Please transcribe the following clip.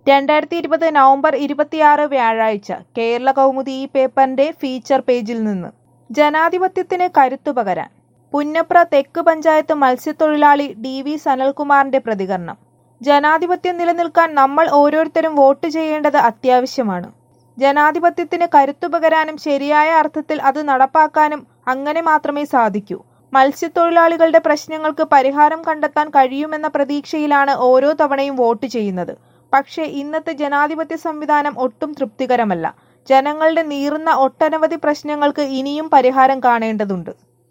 രണ്ടായിരത്തി ഇരുപത് നവംബർ ഇരുപത്തിയാറ് വ്യാഴാഴ്ച കേരള കൗമുദി ഈ പേപ്പറിന്റെ ഫീച്ചർ പേജിൽ നിന്ന് ജനാധിപത്യത്തിന് കരുത്തു പകരാൻ പുന്നപ്ര തെക്ക് പഞ്ചായത്ത് മത്സ്യത്തൊഴിലാളി ഡി വി സനൽകുമാറിന്റെ പ്രതികരണം ജനാധിപത്യം നിലനിൽക്കാൻ നമ്മൾ ഓരോരുത്തരും വോട്ട് ചെയ്യേണ്ടത് അത്യാവശ്യമാണ് ജനാധിപത്യത്തിന് കരുത്തു പകരാനും ശരിയായ അർത്ഥത്തിൽ അത് നടപ്പാക്കാനും അങ്ങനെ മാത്രമേ സാധിക്കൂ മത്സ്യത്തൊഴിലാളികളുടെ പ്രശ്നങ്ങൾക്ക് പരിഹാരം കണ്ടെത്താൻ കഴിയുമെന്ന പ്രതീക്ഷയിലാണ് ഓരോ തവണയും വോട്ട് ചെയ്യുന്നത് പക്ഷേ ഇന്നത്തെ ജനാധിപത്യ സംവിധാനം ഒട്ടും തൃപ്തികരമല്ല ജനങ്ങളുടെ നീറുന്ന ഒട്ടനവധി പ്രശ്നങ്ങൾക്ക് ഇനിയും പരിഹാരം കാണേണ്ടതുണ്ട്